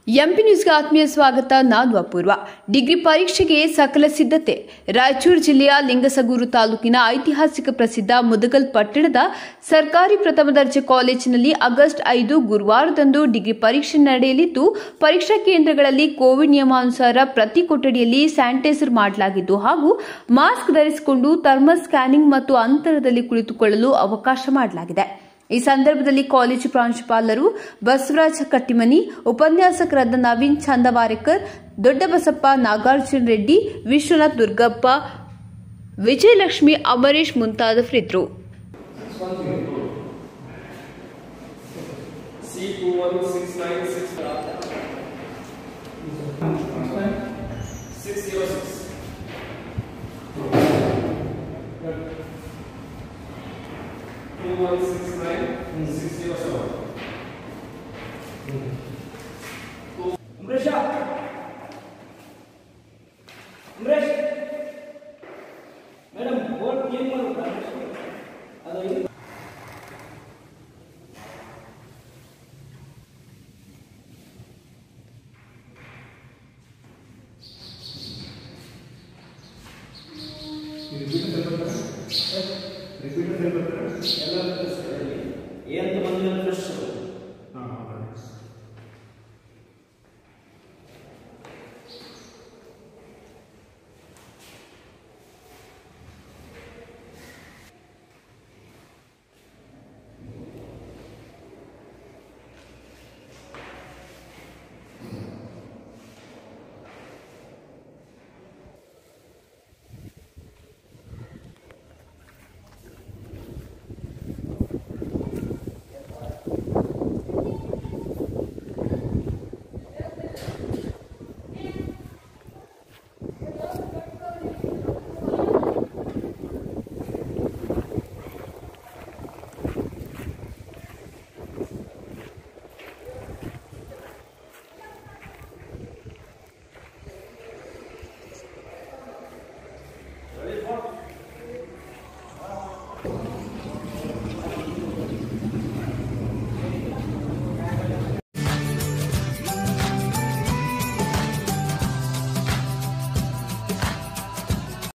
MP ನ್ಯೂಸ್ಗೆ ಆತ್ಮೀಯ ಸ್ವಾಗತ ನಾನು ಅಪೂರ್ವ ಡಿಗ್ರಿ ಪರೀಕ್ಷೆಗೆ ಸಕಲ ಸಿದ್ಧತೆ ರಾಯಚೂರು ಜಿಲ್ಲೆಯ ಲಿಂಗಸಗೂರು ತಾಲೂಕಿನ ಐತಿಹಾಸಿಕ ಪ್ರಸಿದ್ಧ ಮುದಗಲ್ ಪಟ್ಟಣದ ಸರ್ಕಾರಿ ಪ್ರಥಮ ದರ್ಜೆ ಕಾಲೇಜಿನಲ್ಲಿ ಆಗಸ್ಟ್ ಐದು ಗುರುವಾರದಂದು ಡಿಗ್ರಿ ಪರೀಕ್ಷೆ ನಡೆಯಲಿದ್ದು ಪರೀಕ್ಷಾ ಕೇಂದ್ರಗಳಲ್ಲಿ ಕೋವಿಡ್ ನಿಯಮಾನುಸಾರ ಪ್ರತಿ ಕೊಠಡಿಯಲ್ಲಿ ಸ್ಯಾನಿಟೈಸರ್ ಮಾಡಲಾಗಿದ್ದು ಹಾಗೂ ಮಾಸ್ಕ್ ಧರಿಸಿಕೊಂಡು ಥರ್ಮಲ್ ಸ್ಕ್ಯಾನಿಂಗ್ ಮತ್ತು ಅಂತರದಲ್ಲಿ ಕುಳಿತುಕೊಳ್ಳಲು ಅವಕಾಶ ಮಾಡಲಾಗಿದೆ ಈ ಸಂದರ್ಭದಲ್ಲಿ ಕಾಲೇಜು ಪ್ರಾಂಶುಪಾಲರು ಬಸವರಾಜ ಕಟ್ಟಿಮನಿ ಉಪನ್ಯಾಸಕರಾದ ನವೀನ್ ಚಂದವಾರೇಕರ್ ದೊಡ್ಡಬಸಪ್ಪ ನಾಗಾರ್ಜುನ ರೆಡ್ಡಿ ವಿಶ್ವನಾಥ್ ದುರ್ಗಪ್ಪ ವಿಜಯಲಕ್ಷ್ಮಿ ಅಮರೇಶ್ ಮುಂತಾದವರಿದ್ದರು C two one six nine six six zero six. Two one six nine six zero seven. Umresha Umresh madam board clean ಮಾಡ್ಬಿಟ್ಟ ಅದು ಇದು ಎಲ್ಲ